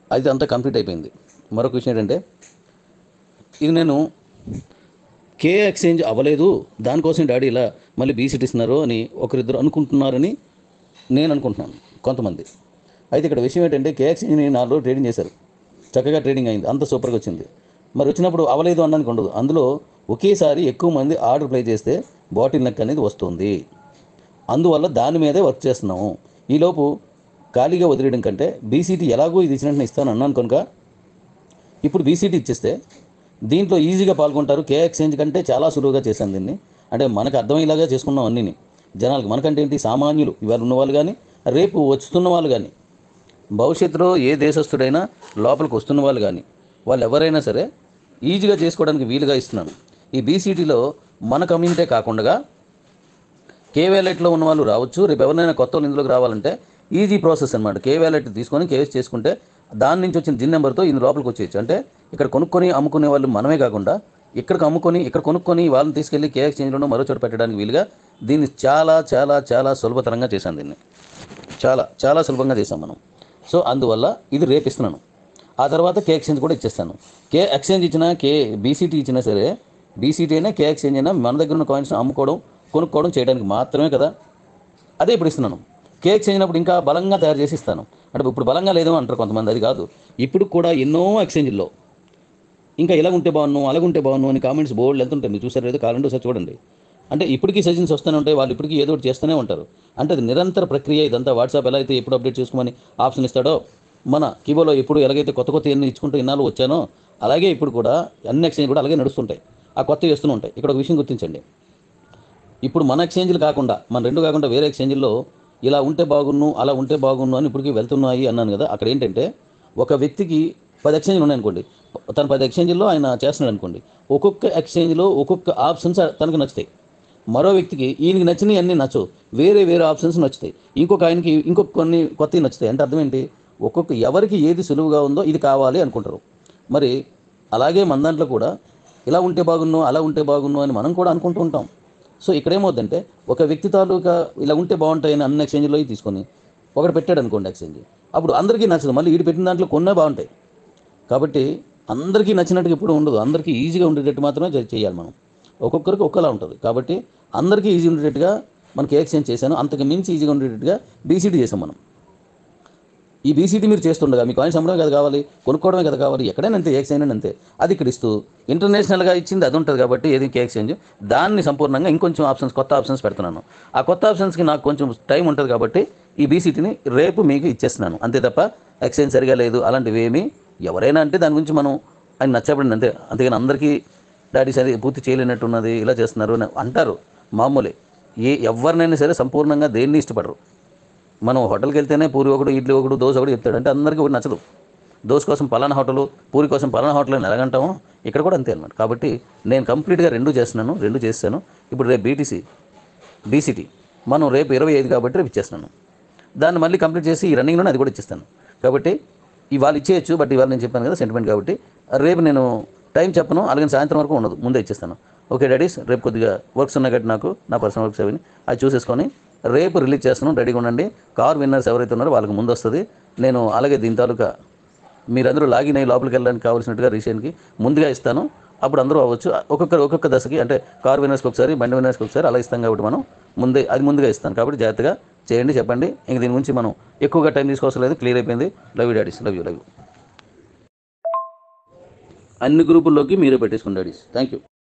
అది అంతా కంప్లీట్ అయిపోయింది మరొక విషయం ఏంటంటే ఇది నేను కే ఎక్స్చేంజ్ అవ్వలేదు దానికోసం డాడీ ఇలా మళ్ళీ బీసీటీ ఇస్తున్నారు అని ఒకరిద్దరు అనుకుంటున్నారని నేను అనుకుంటున్నాను కొంతమంది అయితే ఇక్కడ విషయం ఏంటంటే కే ఎక్స్చేంజ్ నాలుగు రోజులు ట్రేడింగ్ చేశారు చక్కగా ట్రేడింగ్ అయింది అంత సూపర్గా వచ్చింది మరి వచ్చినప్పుడు అవ్వలేదు అనడానికి ఉండదు అందులో ఒకేసారి ఎక్కువ మంది ఆర్డర్ ప్లే చేస్తే బాటిల్ నెక్ అనేది వస్తుంది అందువల్ల దాని మీదే వర్క్ చేస్తున్నాము ఈలోపు ఖాళీగా వదిలేయడం కంటే బీసీటీ ఎలాగో ఇది ఇచ్చినట్టు ఇస్తాను అన్నాను కనుక ఇప్పుడు బీసీటీ ఇచ్చేస్తే దీంట్లో ఈజీగా పాల్గొంటారు కే ఎక్స్చేంజ్ కంటే చాలా సులువుగా చేశాను దీన్ని అంటే మనకు అర్థమయ్యేలాగా చేసుకున్నాం అన్నీని జనాలకు మనకంటే ఏంటి సామాన్యులు ఇవాళ ఉన్నవాళ్ళు కానీ రేపు వస్తున్న వాళ్ళు కానీ భవిష్యత్తులో ఏ దేశస్థుడైనా లోపలికి వస్తున్న వాళ్ళు కానీ వాళ్ళు ఎవరైనా సరే ఈజీగా చేసుకోవడానికి వీలుగా ఇస్తున్నాను ఈ బీసీటీలో మన కమ్యూనిటీ కాకుండా కే వ్యాలెట్లో ఉన్న వాళ్ళు రావచ్చు రేపు ఎవరైనా కొత్త వాళ్ళు ఇందులోకి రావాలంటే ఈజీ ప్రాసెస్ అనమాట కే వ్యాలెట్ తీసుకొని కేవైసీ చేసుకుంటే దాని నుంచి వచ్చిన జిన్ నెంబర్తో ఇందు లోపలికి వచ్చేయచ్చు అంటే ఇక్కడ కొనుక్కొని అమ్ముకునే వాళ్ళు మనమే కాకుండా ఇక్కడికి అమ్ముకొని ఇక్కడ కొనుక్కొని వాళ్ళని తీసుకెళ్ళి కే ఎక్స్చేంజ్లోనూ మరో చోట పెట్టడానికి వీలుగా దీన్ని చాలా చాలా చాలా సులభతరంగా చేశాను దీన్ని చాలా చాలా సులభంగా చేశాం మనం సో అందువల్ల ఇది రేపు ఇస్తున్నాను ఆ తర్వాత కే ఎక్స్చేంజ్ కూడా ఇచ్చేస్తాను కే ఎక్స్చేంజ్ ఇచ్చినా కే బీసీటీ ఇచ్చినా సరే బీసీటీ అయినా కే ఎక్స్చేంజ్ అయినా మన దగ్గర ఉన్న కాయిన్స్ అమ్ముకోవడం కొనుక్కోవడం చేయడానికి మాత్రమే కదా అదే ఇప్పుడు ఇస్తున్నాను కే ఎక్స్చేంజ్ అయినప్పుడు ఇంకా బలంగా తయారు చేసి ఇస్తాను అంటే ఇప్పుడు బలంగా లేదు అంటారు కొంతమంది అది కాదు ఇప్పుడు కూడా ఎన్నో ఎక్స్చేంజ్లో ఇంకా ఇలా ఉంటే బాగున్నాను అలాగుంటే బాగున్నాను అని కామెంట్స్ బోర్డు వెళ్తుంటాయి మీరు చూసారు ఏదో కావాలంటే ఒకసారి చూడండి అంటే ఇప్పటికీ సజెషన్స్ వస్తూనే ఉంటాయి వాళ్ళు ఇప్పటికీ ఏదో ఒకటి చేస్తూనే ఉంటారు అంటే అది నిరంతర ప్రక్రియ ఇదంతా వాట్సాప్ ఎలా అయితే ఎప్పుడు అప్డేట్ చేసుకోమని ఆప్షన్ ఇస్తాడో మన కీబోలో ఎప్పుడు ఎలాగైతే కొత్త కొత్త ఎన్ని ఇచ్చుకుంటూ ఇన్నాళ్ళు వచ్చానో అలాగే ఇప్పుడు కూడా అన్ని ఎక్స్చేంజ్ కూడా అలాగే నడుస్తుంటాయి ఆ కొత్త చేస్తూనే ఉంటాయి ఇక్కడ ఒక విషయం గుర్తించండి ఇప్పుడు మన ఎక్స్చేంజ్లు కాకుండా మన రెండు కాకుండా వేరే ఎక్స్చేంజ్లో ఇలా ఉంటే బాగున్ను అలా ఉంటే బాగున్ను అని ఇప్పటికీ వెళ్తున్నాయి అన్నాను కదా అక్కడ ఏంటంటే ఒక వ్యక్తికి పది ఎక్స్చేంజ్లు ఉన్నాయనుకోండి తన పది ఎక్స్చేంజ్లో ఆయన చేస్తున్నాడు అనుకోండి ఒక్కొక్క ఎక్స్చేంజ్లో ఒక్కొక్క ఆప్షన్స్ తనకు నచ్చుతాయి మరో వ్యక్తికి ఈయనకి నచ్చినవి అన్నీ నచ్చవు వేరే వేరే ఆప్షన్స్ నచ్చుతాయి ఇంకొక ఆయనకి ఇంకొక కొన్ని కొత్తవి నచ్చుతాయి అంటే అర్థం ఏంటి ఒక్కొక్క ఎవరికి ఏది సులువుగా ఉందో ఇది కావాలి అనుకుంటారు మరి అలాగే మన దాంట్లో కూడా ఇలా ఉంటే బాగున్ను అలా ఉంటే బాగున్ను అని మనం కూడా అనుకుంటూ ఉంటాం సో ఇక్కడ ఏమవుతుందంటే ఒక వ్యక్తి తాలూకా ఇలా ఉంటే బాగుంటాయని అన్ని ఎక్స్చేంజ్లో తీసుకొని ఒకటి పెట్టాడు అనుకోండి ఎక్స్చేంజ్ అప్పుడు అందరికీ నచ్చదు మళ్ళీ వీడు పెట్టిన దాంట్లో కొన్నే బాగుంటాయి కాబట్టి అందరికీ నచ్చినట్టుగా ఇప్పుడు ఉండదు అందరికీ ఈజీగా ఉండేటట్టు మాత్రమే చే- చేయాలి మనం ఒక్కొక్కరికి ఒక్కలా ఉంటుంది కాబట్టి అందరికీ ఈజీ ఉండేటట్టుగా మనకి ఏ ఎక్స్చేంజ్ చేశాను అంతకు మించి ఈజీగా ఉండేటట్టుగా బీసీటీ చేసాం మనం ఈ బీసీటీ మీరు చేస్తుండగా మీ కాయిన్స్ అమ్మడమే కదా కావాలి కొనుక్కోవడమే కదా కావాలి ఎక్కడైనా అంతే ఏ ఎక్స్చేంజ్ అయినా అంతే అది ఇక్కడ ఇస్తూ ఇంటర్నేషనల్గా ఇచ్చింది అది ఉంటుంది కాబట్టి ఏది కే ఎక్స్చేంజ్ దాన్ని సంపూర్ణంగా ఇంకొంచెం ఆప్షన్స్ కొత్త ఆప్షన్స్ పెడుతున్నాను ఆ కొత్త ఆప్షన్స్కి నాకు కొంచెం టైం ఉంటుంది కాబట్టి ఈ బీసీటీని రేపు మీకు ఇచ్చేస్తున్నాను అంతే తప్ప ఎక్స్చేంజ్ సరిగా లేదు అలాంటివి ఏమీ ఎవరైనా అంటే దాని గురించి మనం ఆయన నచ్చబడింది అంతే అంతేగాని అందరికీ డాడీ సరే పూర్తి చేయలేనట్టున్నది ఇలా చేస్తున్నారు అని అంటారు మామూలే ఏ ఎవరినైనా సరే సంపూర్ణంగా దేన్ని ఇష్టపడరు మనం హోటల్కి వెళ్తేనే పూరి ఒకడు ఇడ్లీ ఒకడు దోశ ఒకటి చెప్తాడు అంటే అందరికీ ఒకటి నచ్చదు దోశ కోసం పలానా హోటల్ పూరి కోసం పలానా హోటల్ అని ఎలాగంటామో ఇక్కడ కూడా అంతే అనమాట కాబట్టి నేను కంప్లీట్గా రెండు చేస్తున్నాను రెండు చేస్తాను ఇప్పుడు రేపు బీటీసీ బీసీటీ మనం రేపు ఇరవై ఐదు కాబట్టి రేపు ఇచ్చేస్తున్నాను దాన్ని మళ్ళీ కంప్లీట్ చేసి ఈ రన్నింగ్లోనే అది కూడా ఇచ్చేస్తాను కాబట్టి ఇవాళ ఇచ్చేయచ్చు బట్ ఇవాళ నేను చెప్పాను కదా సెంటిమెంట్ కాబట్టి రేపు నేను టైం చెప్పను అలాగే సాయంత్రం వరకు ఉండదు ముందే ఇచ్చేస్తాను ఓకే డాడీస్ రేపు కొద్దిగా వర్క్స్ ఉన్నాయి కాబట్టి నాకు నా పర్సనల్ వర్క్స్ అవి అది చూసేసుకొని రేపు రిలీజ్ చేస్తాను రెడీగా ఉండండి కార్ విన్నర్స్ ఎవరైతే ఉన్నారో వాళ్ళకి ముందు వస్తుంది నేను అలాగే దీని తాలూకా మీరందరూ లాగిన్ అయ్యి లోపలికి వెళ్ళడానికి కావాల్సినట్టుగా రీషన్కి ముందుగా ఇస్తాను అప్పుడు అందరూ అవ్వచ్చు ఒక్కొక్క ఒక్కొక్క దశకి అంటే కార్ విన్నర్స్కి ఒకసారి బండి విన్నర్స్కి ఒకసారి అలా ఇస్తాం కాబట్టి మనం ముందే అది ముందుగా ఇస్తాను కాబట్టి జాగ్రత్తగా చేయండి చెప్పండి ఇంక దీని గురించి మనం ఎక్కువగా టైం తీసుకోవాల్సిన లేదు క్లియర్ అయిపోయింది love you daddies love you love you అన్ని గ్రూపుల్లోకి మీరే పెట్టేసుకోండి డాడీస్ థ్యాంక్ యూ